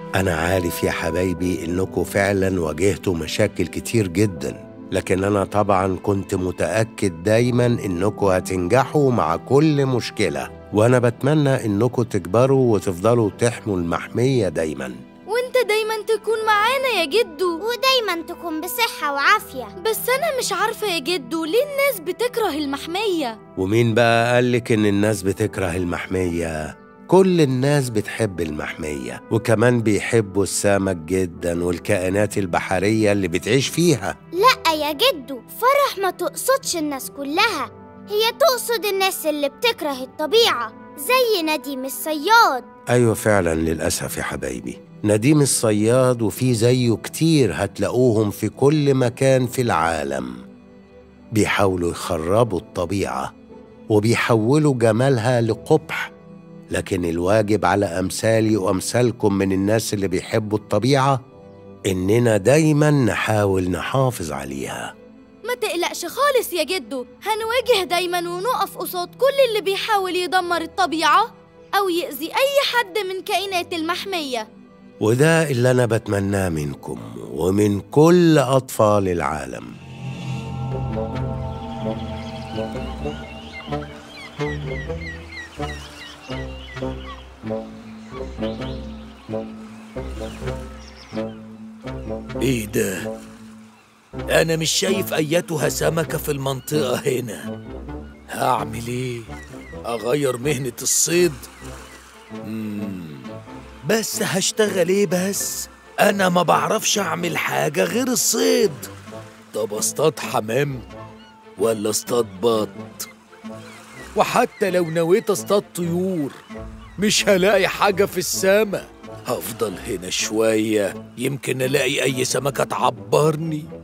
أنا عارف يا حبايبي إنكم فعلا واجهتوا مشاكل كتير جدا لكن أنا طبعا كنت متأكد دايما إنكم هتنجحوا مع كل مشكلة وأنا بتمنى إنكم تكبروا وتفضلوا تحموا المحمية دايما وانت دايما تكون معانا يا جدو ودايما تكون بصحة وعافية بس انا مش عارفة يا جدو ليه الناس بتكره المحمية ومين بقى قالك إن الناس بتكره المحمية؟ كل الناس بتحب المحمية وكمان بيحبوا السمك جدا والكائنات البحرية اللي بتعيش فيها لأ يا جدو فرح ما تقصدش الناس كلها هي تقصد الناس اللي بتكره الطبيعة زي نديم الصياد أيوة فعلا للأسف يا حبايبي نديم الصياد وفي زيه كتير هتلاقوهم في كل مكان في العالم بيحاولوا يخربوا الطبيعة وبيحولوا جمالها لقبح لكن الواجب على أمثالي وأمثالكم من الناس اللي بيحبوا الطبيعة إننا دايما نحاول نحافظ عليها ما تقلقش خالص يا جدو هنواجه دايما ونقف قصاد كل اللي بيحاول يدمر الطبيعة أو يأذي أي حد من كائنات المحمية وده اللي أنا بتمناه منكم ومن كل أطفال العالم ايه ده؟ أنا مش شايف أيتها سمكة في المنطقة هنا هعمل ايه؟ أغير مهنة الصيد؟ مم. بس هشتغل ايه بس؟ أنا ما بعرفش أعمل حاجة غير الصيد طب اصطاد حمام ولا اصطاد بط؟ وحتى لو نويت اصطاد طيور مش هلاقي حاجة في السما هفضل هنا شوية يمكن ألاقي أي سمكة تعبرني